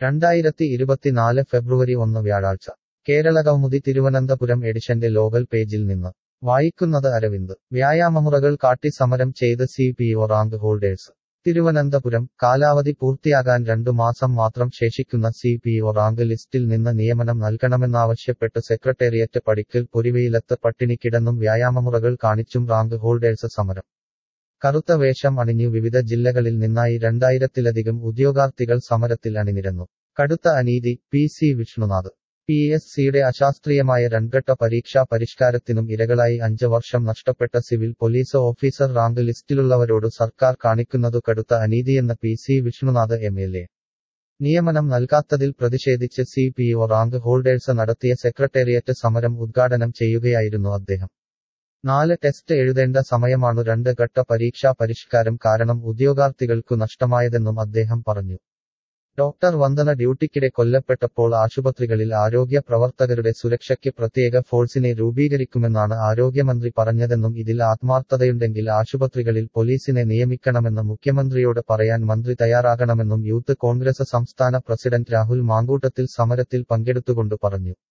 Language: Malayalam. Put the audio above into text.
രണ്ടായിരത്തി ഇരുപത്തിനാല് ഫെബ്രുവരി ഒന്ന് വ്യാഴാഴ്ച കേരള കൗമുദി തിരുവനന്തപുരം എഡിഷന്റെ ലോകൽ പേജിൽ നിന്ന് വായിക്കുന്നത് അരവിന്ദ് വ്യായാമമുറകൾ കാട്ടി സമരം ചെയ്ത് C P O rank holders Thiruvananthapuram കാലാവധി പൂർത്തിയാകാൻ രണ്ടു മാസം മാത്രം ശേഷിക്കുന്ന സി പി ഒ റാങ്ക് ലിസ്റ്റിൽ നിന്ന് നിയമനം നൽകണമെന്നാവശ്യപ്പെട്ട് സെക്രട്ടേറിയറ്റ് പടിക്കൽ പൊരിവെയിലത്ത് പട്ടിണിക്കിടന്നും വ്യായാമമുറകൾ കാണിച്ചും റാങ്ക് ഹോൾഡേഴ്സ് സമരം കറുത്ത വേഷം അണിഞ്ഞു വിവിധ ജില്ലകളിൽ നിന്നായി രണ്ടായിരത്തിലധികം ഉദ്യോഗാർത്ഥികൾ സമരത്തിൽ അണിനിരന്നു കടുത്ത അനീതി P C Vishnunath P S സിയുടെ അശാസ്ത്രീയമായ രൺഘട്ട പരീക്ഷാ പരിഷ്കാരത്തിനും ഇരകളായി അഞ്ച് വർഷം നഷ്ടപ്പെട്ട സിവിൽ പോലീസ് ഓഫീസർ റാങ്ക് ലിസ്റ്റിലുള്ളവരോട് സർക്കാർ കാണിക്കുന്നതു കടുത്ത അനീതിയെന്ന് P C Vishnunath M L A നിയമനം നൽകാത്തതിൽ പ്രതിഷേധിച്ച് C P O rank holders നടത്തിയ സെക്രട്ടേറിയറ്റ് സമരം ഉദ്ഘാടനം ചെയ്യുകയായിരുന്നു അദ്ദേഹം നാല് ടെസ്റ്റ് എഴുതേണ്ട സമയമാണു രണ്ട് ഘട്ട പരീക്ഷാ പരിഷ്കാരം കാരണം ഉദ്യോഗാർത്ഥികൾക്കു നഷ്ടമായതെന്നും അദ്ദേഹം പറഞ്ഞു ഡോക്ടർ വന്ദന ഡ്യൂട്ടിക്കിടെ കൊല്ലപ്പെട്ടപ്പോൾ ആശുപത്രികളിൽ ആരോഗ്യ പ്രവർത്തകരുടെ സുരക്ഷയ്ക്ക് പ്രത്യേക ഫോഴ്സിനെ രൂപീകരിക്കുമെന്നാണ് ആരോഗ്യമന്ത്രി പറഞ്ഞതെന്നും ഇതിൽ ആത്മാർത്ഥതയുണ്ടെങ്കിൽ ആശുപത്രികളിൽ പോലീസിനെ നിയമിക്കണമെന്ന് മുഖ്യമന്ത്രിയോട് പറയാൻ മന്ത്രി തയ്യാറാകണമെന്നും യൂത്ത് കോൺഗ്രസ് സംസ്ഥാന പ്രസിഡന്റ് രാഹുൽ മാങ്കൂട്ടത്തിൽ സമരത്തിൽ പങ്കെടുത്തുകൊണ്ട് പറഞ്ഞു